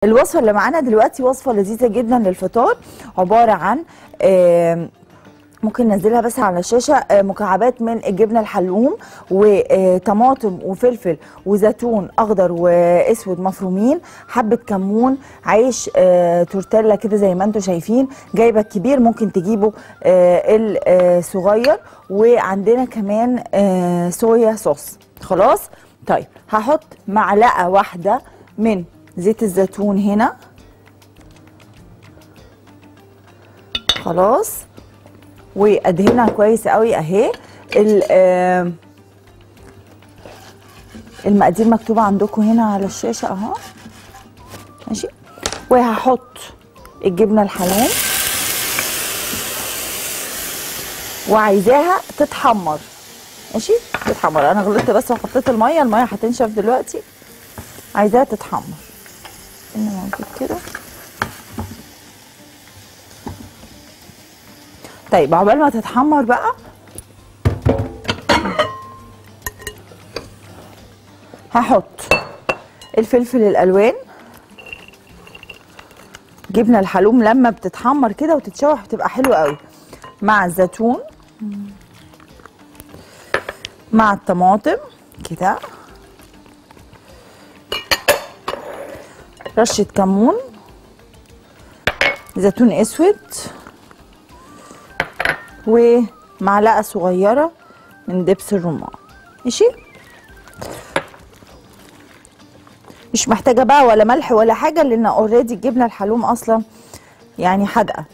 الوصفه اللي معانا دلوقتي وصفه لذيذه جدا للفطار عباره عن آم، ممكن ننزلها بس على الشاشه آه، مكعبات من الجبنه الحلوم وطماطم وفلفل وزيتون اخضر واسود مفرومين حبه كمون عيش آه، تورتيلا كده زي ما انتم شايفين جايبه الكبير ممكن تجيبوا آه، الصغير وعندنا كمان آه، صويا صوص خلاص طيب هحط معلقه واحده من زيت الزيتون هنا خلاص وادهنها كويس قوي اهي ال- آه، المقادير مكتوبه عندكم هنا على الشاشه اهو ماشي وهحط الجبنه الحلوم وعايزاها تتحمر ماشي تتحمر انا غلطت بس وحطيت الميه الميه هتنشف دلوقتي عايزاها تتحمر هنا موجود كده طيب عقبال ما تتحمر بقى هحط الفلفل الالوان جبنه الحلوم لما بتتحمر كده وتتشوح بتبقى حلوه قوي مع الزيتون مع الطماطم كده رشه كمون زيتون اسود ومعلقه صغيره من دبس الرمان ماشي مش محتاجه بقى ولا ملح ولا حاجه لان اوريدي الجبنه الحلوم اصلا يعني حادقه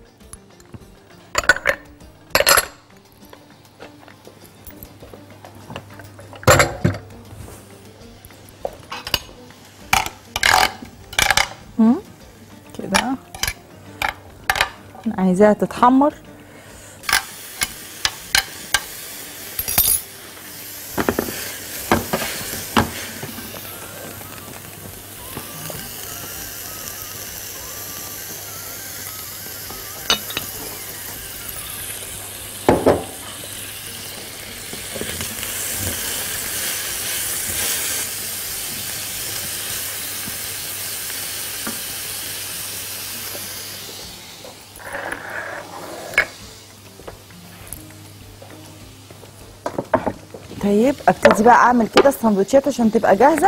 مم، كده أنا عايزاها تتحمر طيب ابتدي بقى اعمل كده السندوتشات عشان تبقى جاهزه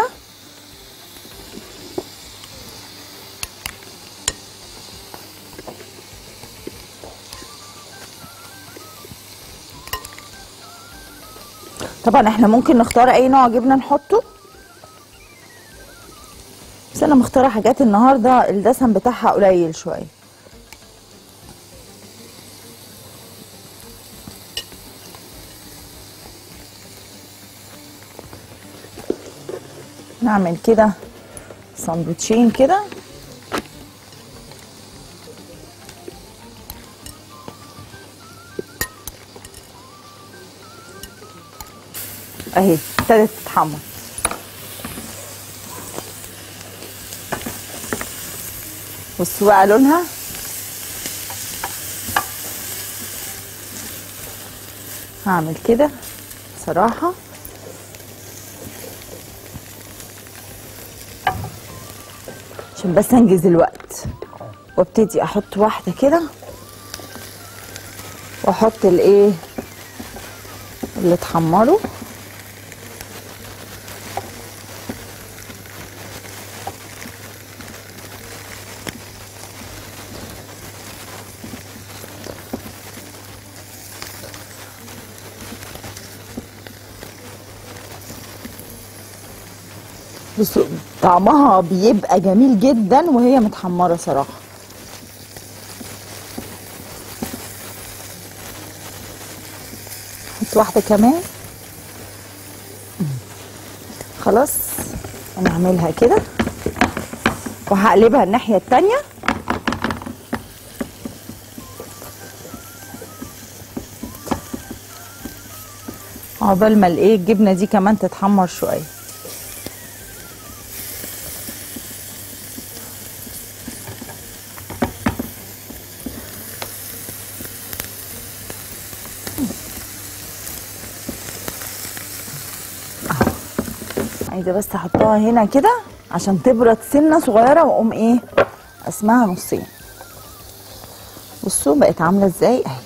طبعا احنا ممكن نختار اي نوع جبنه نحطه بس انا مختاره حاجات النهارده الدسم بتاعها قليل شويه نعمل كده سندوتشين كده اهي ابتدت تتحمر بصوا بقى لونها هعمل كده صراحه عشان بس انجز الوقت وابتدي احط واحده كده واحط الايه اللي اتحمروا بصوا طعمها بيبقى جميل جدا وهي متحمره صراحه حط واحده كمان خلاص انا هعملها كده وهقلبها الناحيه التانيه عقبال ما الايه الجبنه دي كمان تتحمر شويه عايزه بس احطها هنا كده عشان تبرد سنه صغيره واقوم ايه اسمها نصين بصوا بقت عامله ازاي اهي